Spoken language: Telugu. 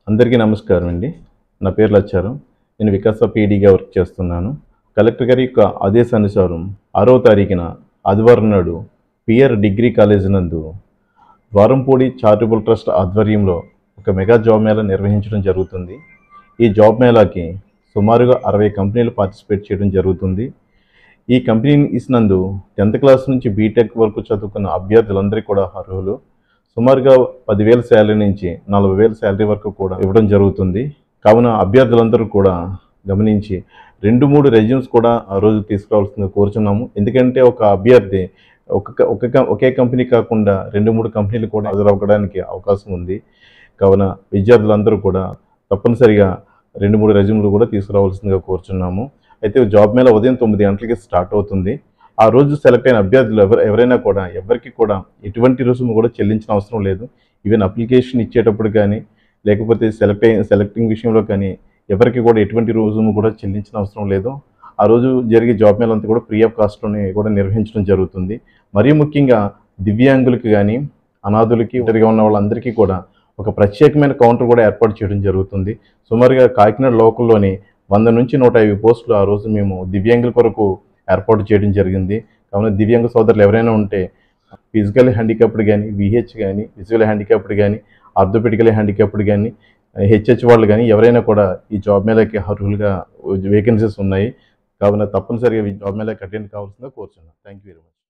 అందరికీ నమస్కారం అండి నా పేరు లచ్చారం నేను వికాస పీడీగా వర్క్ చేస్తున్నాను కలెక్టర్ గారి యొక్క ఆదేశానుసారం ఆరో తారీఖున ఆదివారం నాడు పిఆర్ డిగ్రీ కాలేజ్ నందు ద్వారంపూడి చారిటబుల్ ట్రస్ట్ ఆధ్వర్యంలో ఒక మెగా జాబ్ మేళా నిర్వహించడం జరుగుతుంది ఈ జాబ్ మేళాకి సుమారుగా అరవై కంపెనీలు పార్టిసిపేట్ చేయడం జరుగుతుంది ఈ కంపెనీ ఇసినందు టెన్త్ క్లాస్ నుంచి బీటెక్ వరకు చదువుకున్న అభ్యర్థులందరికీ కూడా అర్హులు సుమారుగా పదివేల శాలరీ నుంచి నలభై వేల శాలరీ వరకు కూడా ఇవ్వడం జరుగుతుంది కావున అభ్యర్థులందరూ కూడా గమనించి రెండు మూడు రెజ్యూమ్స్ కూడా ఆ రోజు తీసుకురావాల్సిందిగా కోరుచున్నాము ఎందుకంటే ఒక అభ్యర్థి ఒక్కొక్క ఒక్కొక్క ఒకే కంపెనీ కాకుండా రెండు మూడు కంపెనీలు కూడా హాజరవ్వడానికి అవకాశం ఉంది కావున విద్యార్థులందరూ కూడా తప్పనిసరిగా రెండు మూడు రెజ్యూమ్లు కూడా తీసుకురావాల్సిందిగా కోరుచున్నాము అయితే జాబ్ మేళ ఉదయం తొమ్మిది గంటలకి స్టార్ట్ అవుతుంది ఆ రోజు సెలెక్ట్ అయిన అభ్యర్థులు ఎవరు ఎవరైనా కూడా ఎవరికి కూడా ఎటువంటి రుసుము కూడా చెల్లించిన అవసరం లేదు ఈవెన్ అప్లికేషన్ ఇచ్చేటప్పుడు కానీ లేకపోతే సెలెక్ట్ అయిన సెలెక్టింగ్ విషయంలో కానీ ఎవరికి కూడా ఎటువంటి రుసుము కూడా చెల్లించిన అవసరం లేదు ఆ రోజు జరిగే జాబ్ మేళ అంతా కూడా ఫ్రీ ఆఫ్ కాస్ట్లోనే కూడా నిర్వహించడం జరుగుతుంది మరీ ముఖ్యంగా దివ్యాంగులకి కానీ అనాథులకి ఒంటరిగా ఉన్న వాళ్ళందరికీ కూడా ఒక ప్రత్యేకమైన కౌంటర్ కూడా ఏర్పాటు చేయడం జరుగుతుంది సుమారుగా కాకినాడ లోకల్లోని వంద నుంచి నూట యాభై పోస్టులు ఆ రోజు మేము దివ్యాంగుల కొరకు ఏర్పాటు చేయడం జరిగింది కావున దివ్యాంగ సోదరులు ఎవరైనా ఉంటే ఫిజికల్ హ్యాండిక్యాప్డ్ కానీ విహెచ్ కానీ విజువల్ హ్యాండిక్యాప్డ్ కానీ ఆర్థోపెడికల్ హ్యాండిక్యాప్డ్ కానీ హెచ్హెచ్ వాళ్ళు కానీ ఎవరైనా కూడా ఈ జాబ్ మేళకి అర్హులుగా వేకెన్సీస్ ఉన్నాయి కావున తప్పనిసరిగా ఈ జాబ్ మేళకి అటెండ్ కావాల్సిందిగా కోరుచున్నాను థ్యాంక్ యూ వెరీ మచ్